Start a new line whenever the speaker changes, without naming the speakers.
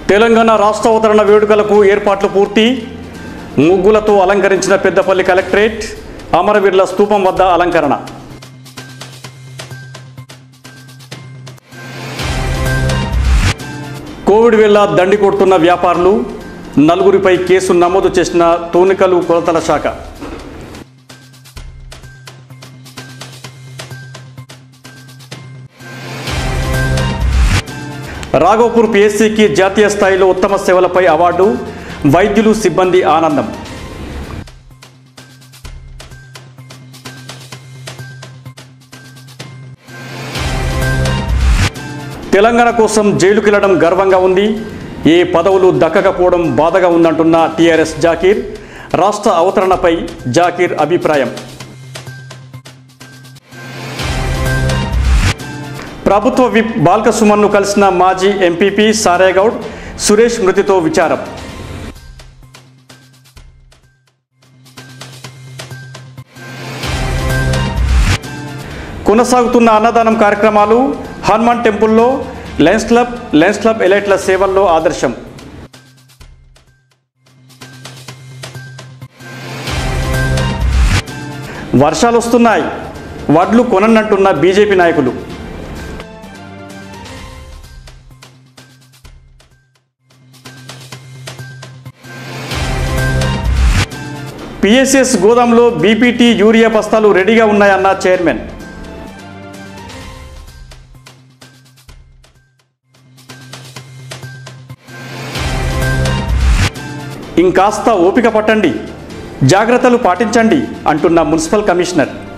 తెలంగాణ రాష్ట్ర అవతరణ వేడుకలకు ఏర్పాట్లు పూర్తి ముగ్గులతో అలంకరించిన పెద్దపల్లి కలెక్టరేట్ అమరవీరుల స్తూపం వద్ద అలంకరణ కోవిడ్ వేళ దండి కొడుతున్న వ్యాపారులు నలుగురిపై కేసు నమోదు చేసిన తూనికలు కొలతల శాఖ రాఘోపూర్ పిఎస్సికి జాతీయ స్థాయిలో ఉత్తమ సేవలపై అవార్డు వైద్యులు సిబ్బంది ఆనందం తెలంగాణ కోసం జైలుకెళ్లడం గర్వంగా ఉంది ఏ పదవులు దక్కకపోవడం బాధగా ఉందంటున్న టీఆర్ఎస్ జాకీర్ రాష్ట్ర అవతరణపై జాకీర్ అభిప్రాయం ప్రభుత్వ విప్ బాల్కసుమన్ను కలిసిన మాజీ ఎంపీపీ సారేగౌడ్ సురేష్ మృతితో విచారం కొనసాగుతున్న అన్నదానం కార్యక్రమాలు హనుమాన్ టెంపుల్లో లయన్స్ క్లబ్ లయన్స్ క్లబ్ ఎలైట్ల సేవల్లో ఆదర్శం వర్షాలు వస్తున్నాయి వడ్లు కొనండంటున్న బీజేపీ నాయకులు పిఎస్ఎస్ గోదాంలో బీపీటీ యూరియా బస్తాలు రెడీగా ఉన్నాయన్న చైర్మన్ ఇంకాస్త ఓపిక పట్టండి జాగ్రత్తలు పాటించండి అంటున్న మున్సిపల్ కమిషనర్